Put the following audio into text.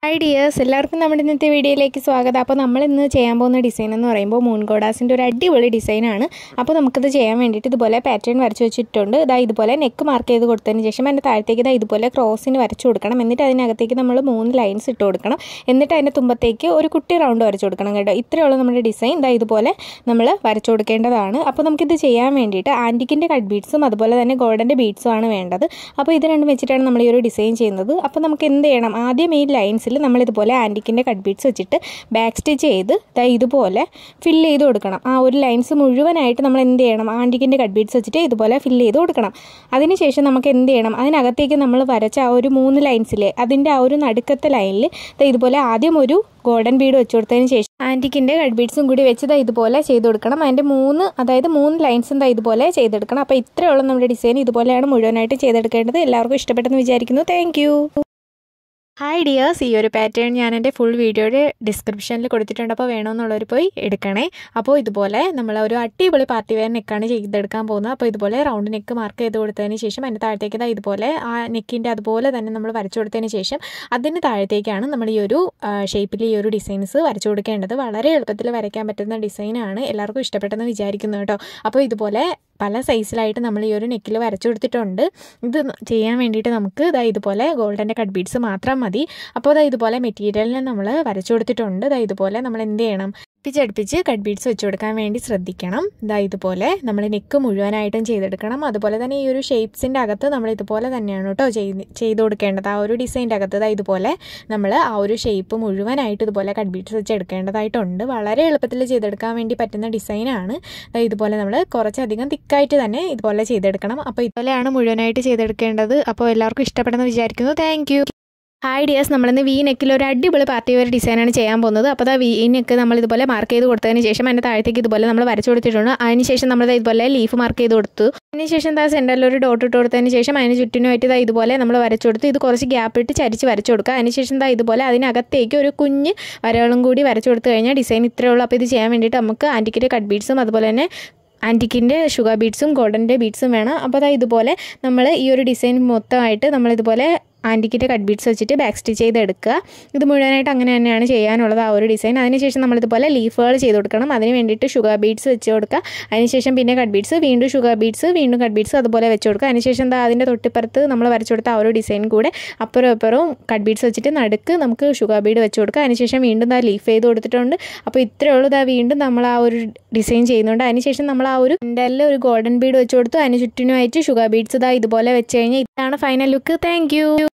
hi dears എല്ലാവർക്കും നമ്മുടെ ഇന്നത്തെ വീഡിയോയിലേക്ക് സ്വാഗതം അപ്പോൾ നമ്മൾ ഇന്ന് ചെയ്യാൻ പോകുന്ന ഡിസൈൻ എന്ന് പറയുമ്പോൾ മൂൺ ഗോഡാസിൻ്റെ ഒരു അടിപൊളി ഡിസൈനാണ് അപ്പോൾ നമുക്കിത് ചെയ്യാൻ വേണ്ടിയിട്ട് ഇതുപോലെ പാറ്റേൺ വരച്ച് വെച്ചിട്ടുണ്ട് ഇതാ ഇതുപോലെ നെക്ക് മാർക്ക് ചെയ്ത് കൊടുത്തതിന് ശേഷം അതിൻ്റെ താഴത്തേക്ക് ഇതാ ഇതുപോലെ ക്രോസിന് വരച്ച് കൊടുക്കണം എന്നിട്ട് അതിനകത്തേക്ക് നമ്മൾ മൂന്ന് ലൈൻസ് ഇട്ട് കൊടുക്കണം എന്നിട്ട് അതിൻ്റെ തുമ്പത്തേക്ക് ഒരു കുട്ടി റൗണ്ട് വരച്ച് കൊടുക്കണം കേട്ടോ ഇത്രയുള്ള നമ്മുടെ ഡിസൈൻ ഇതാ ഇതുപോലെ നമ്മൾ വരച്ചു കൊടുക്കേണ്ടതാണ് അപ്പോൾ നമുക്കിത് ചെയ്യാൻ വേണ്ടിയിട്ട് ആൻറ്റിക്കിൻ്റെ കട്ട് ബീഡ്സും അതുപോലെ തന്നെ ഗോൾഡൻ്റെ ബീഡ്സും ആണ് വേണ്ടത് അപ്പോൾ ഇത് രണ്ടും വെച്ചിട്ടാണ് നമ്മൾ ഈ ഒരു ഡിസൈൻ ചെയ്യുന്നത് അപ്പോൾ നമുക്ക് എന്ത് ചെയ്യണം ആദ്യം ഈ ലൈൻസിൽ നമ്മൾ ഇതുപോലെ ആൻറ്റിക്കിൻ്റെ കട്ട് ബീഡ്സ് വെച്ചിട്ട് ബാക്ക് സ്റ്റിച്ച് ചെയ്ത് ദാ ഇതുപോലെ ഫില്ല് ചെയ്ത് കൊടുക്കണം ആ ഒരു ലൈൻസ് മുഴുവനായിട്ട് നമ്മൾ എന്ത് ചെയ്യണം ആൻറ്റിക്കിൻ്റെ കട്ട് ബീഡ്സ് വെച്ചിട്ട് ഇതുപോലെ ഫില്ല് ചെയ്ത് കൊടുക്കണം അതിനുശേഷം നമുക്ക് എന്ത് ചെയ്യണം അതിനകത്തേക്ക് നമ്മൾ വരച്ച ആ ഒരു മൂന്ന് ലൈൻസിലെ അതിൻ്റെ ആ ഒരു നടുക്കത്തെ ലൈനിൽ ഇതുപോലെ ആദ്യം ഒരു ഗോൾഡൻ ബീഡ് വെച്ച് കൊടുത്തതിന് ശേഷം ആൻറ്റിക്കിൻ്റെ കട്ട് ബീഡ്സും കൂടി വെച്ച് ദാ ഇതുപോലെ ചെയ്ത് കൊടുക്കണം അതിൻ്റെ മൂന്ന് അതായത് മൂന്ന് ലൈൻസും ദാ ഇതുപോലെ ചെയ്തെടുക്കണം അപ്പോൾ ഇത്രയുള്ള നമ്മുടെ ഡിസൈൻ ഇതുപോലെയാണ് മുഴുവനായിട്ട് ചെയ്തെടുക്കേണ്ടത് എല്ലാവർക്കും ഇഷ്ടപ്പെട്ടെന്ന് വിചാരിക്കുന്നു താങ്ക് ഹായ് ഡിയേഴ്സ് ഈ ഒരു പാറ്റേൺ ഞാൻ എൻ്റെ ഫുൾ വീഡിയോയുടെ ഡിസ്ക്രിപ്ഷനിൽ കൊടുത്തിട്ടുണ്ട് അപ്പോൾ വേണമെന്നുള്ളവർ പോയി എടുക്കണേ അപ്പോൾ ഇതുപോലെ നമ്മൾ ഒരു അടിപൊളി പാർട്ടി വെയർ നെക്കാണ് ചെയ്തെടുക്കാൻ പോകുന്നത് അപ്പോൾ ഇതുപോലെ റൗണ്ട് നെക്ക് മാർക്ക് ചെയ്ത് കൊടുത്തതിന് ശേഷം അതിൻ്റെ താഴത്തേക്ക് ഇതാ ഇതുപോലെ ആ നെക്കിൻ്റെ അതുപോലെ തന്നെ നമ്മൾ വരച്ചു കൊടുത്തതിന് ശേഷം അതിന് താഴത്തേക്കാണ് നമ്മൾ ഈ ഒരു ഷേപ്പിൽ ഈ ഒരു ഡിസൈൻസ് വരച്ചു കൊടുക്കേണ്ടത് വളരെ എളുപ്പത്തിൽ വരയ്ക്കാൻ പറ്റുന്ന ഡിസൈനാണ് എല്ലാവർക്കും ഇഷ്ടപ്പെട്ടെന്ന് വിചാരിക്കുന്നു കേട്ടോ അപ്പോൾ ഇതുപോലെ പല സൈസിലായിട്ട് നമ്മൾ ഈ ഒരു നെക്കിൽ വരച്ചു കൊടുത്തിട്ടുണ്ട് ഇത് ചെയ്യാൻ വേണ്ടിയിട്ട് നമുക്ക് ഇതാ ഇതുപോലെ ഗോൾഡൻ്റെ കട്ട് ബീഡ്സ് മാത്രം മതി അപ്പോൾ ഇതാ ഇതുപോലെ മെറ്റീരിയലിനെ നമ്മൾ വരച്ചു കൊടുത്തിട്ടുണ്ട് ഇതാ ഇതുപോലെ നമ്മൾ എന്ത് ചെയ്യണം അടുപ്പിച്ചടുപ്പിച്ച് കട്ട് ബീഡ്സ് വെച്ച് കൊടുക്കാൻ വേണ്ടി ശ്രദ്ധിക്കണം ഇതാ ഇതുപോലെ നമ്മൾ നെക്ക് മുഴുവനായിട്ടും ചെയ്തെടുക്കണം അതുപോലെ തന്നെ ഈ ഒരു ഷേപ്സിൻ്റെ അകത്ത് നമ്മൾ ഇതുപോലെ തന്നെയാണ് കേട്ടോ ചെയ്ത് ചെയ്ത് കൊടുക്കേണ്ടത് ആ ഒരു ഡിസൈൻ്റെ അകത്ത് ഇതാ ഇതുപോലെ നമ്മൾ ആ ഒരു ഷേപ്പ് മുഴുവനായിട്ട് ഇതുപോലെ കട്ട് ബീഡ്സ് വെച്ച് എടുക്കേണ്ടതായിട്ടുണ്ട് വളരെ എളുപ്പത്തിൽ ചെയ്തെടുക്കാൻ വേണ്ടി പറ്റുന്ന ഡിസൈനാണ് ഇതുപോലെ നമ്മൾ കുറച്ചധികം തിക്കായിട്ട് തന്നെ ഇതുപോലെ ചെയ്തെടുക്കണം അപ്പോൾ ഇതുപോലെയാണ് മുഴുവനായിട്ട് ചെയ്തെടുക്കേണ്ടത് അപ്പോൾ എല്ലാവർക്കും ഇഷ്ടപ്പെടുന്ന വിചാരിക്കുന്നു താങ്ക് ഹായ് ഡിയേഴ്സ് നമ്മളിന്ന് വി നെക്കിൽ ഒരു അടിപൊളി പാർട്ടി വെയർ ഡിസൈനാണ് ചെയ്യാൻ പോകുന്നത് അപ്പോൾ ആ വി നെക്ക് നമ്മൾ ഇതുപോലെ മാർക്ക് ചെയ്ത് കൊടുത്തതിന് ശേഷം അതിൻ്റെ താഴത്തേക്ക് ഇതുപോലെ നമ്മൾ വരച്ചു കൊടുത്തിട്ടുണ്ട് അതിനുശേഷം നമ്മൾ ഇതുപോലെ ലീഫ് മാർക്ക് ചെയ്ത് കൊടുത്തു അതിനുശേഷം എന്താ സെൻറ്ററിൽ ഒരു ഡോട്ട് ഇട്ട് കൊടുത്തതിന് ശേഷം അതിന് ചുറ്റിനുമായിട്ട് ഇതാ ഇതുപോലെ നമ്മൾ വരച്ചു കൊടുത്തു ഇത് കുറച്ച് ഗ്യാപ്പ് ഇട്ട് ചരിച്ച് വരച്ചു കൊടുക്കുക അതിനുശേഷം എന്താ ഇതുപോലെ അതിനകത്തേക്ക് ഒരു കുഞ്ഞ് വരകളും കൂടി വരച്ചു കൊടുത്തു കഴിഞ്ഞാൽ ഡിസൈൻ ഇത്രയേ ഉള്ളൂ അപ്പോൾ ഇത് ചെയ്യാൻ വേണ്ടിയിട്ട് നമുക്ക് ആൻറ്റിക്കിൻ്റെ കട്ട് ബീഡ്സും അതുപോലെ തന്നെ ആൻറ്റിക്കിൻ്റെ ഷുഗർ ബീഡ്സും ഗോൾഡൻ്റെ ബീഡ്സും വേണം അപ്പോൾ അതാ ഇതുപോലെ നമ്മൾ ഈ ഒരു ഡിസൈൻ മൊത്തമായിട്ട് നമ്മളിതുപോലെ ആൻറ്റിക്കിൻ്റെ കട്ട് ബീഡ്സ് വെച്ചിട്ട് ബാക്ക് സ്റ്റിച്ച് ചെയ്തെടുക്കുക ഇത് മുഴുവനായിട്ട് അങ്ങനെ തന്നെയാണ് ചെയ്യാനുള്ളത് ആ ഒരു ഡിസൈൻ അതിനുശേഷം നമ്മളിതുപോലെ ലീഫുകൾ ചെയ്ത് കൊടുക്കണം അതിന് വേണ്ടിയിട്ട് ഷുഗർ ബീഡ്സ് വെച്ച് കൊടുക്കുക അതിനുശേഷം പിന്നെ കട്ട് ബീഡ്സ് വീണ്ടും ഷുഗർ ബീഡ്സ് വീണ്ടും കട്ട് ബീഡ്സ് അതുപോലെ വെച്ച് കൊടുക്കുക അതിനുശേഷം എന്താ അതിൻ്റെ തൊട്ടിപ്പുറത്ത് നമ്മൾ വരച്ചു കൊടുത്ത ആ ഒരു ഡിസൈൻ കൂടെ അപ്പുറം അപ്പുറവും കട്ട് ബീഡ്സ് വെച്ചിട്ട് നടുക്ക് നമുക്ക് ഷുഗർ ബീഡ് വെച്ച് കൊടുക്കുക അതിനുശേഷം വീണ്ടും ഇതാ ലീഫ് ചെയ്ത് കൊടുത്തിട്ടുണ്ട് അപ്പോൾ ഇത്രയേ ഉള്ളൂ ഇതാ വീണ്ടും നമ്മൾ ആ ഒരു ഡിസൈൻ ചെയ്യുന്നുണ്ട് അതിനുശേഷം നമ്മൾ ആ ഒരു ഇൻ്റലിൽ ഒരു ഗോൾഡൻ ബീഡ് വെച്ച് കൊടുത്തു അതിന് ചുറ്റിനുമായിട്ട് ഷുഗർ ബീഡ്സ് ഇതാ ഇതുപോലെ വെച്ച് കഴിഞ്ഞാൽ ഇതാണ് ഫൈനൽ ലുക്ക് താങ്ക്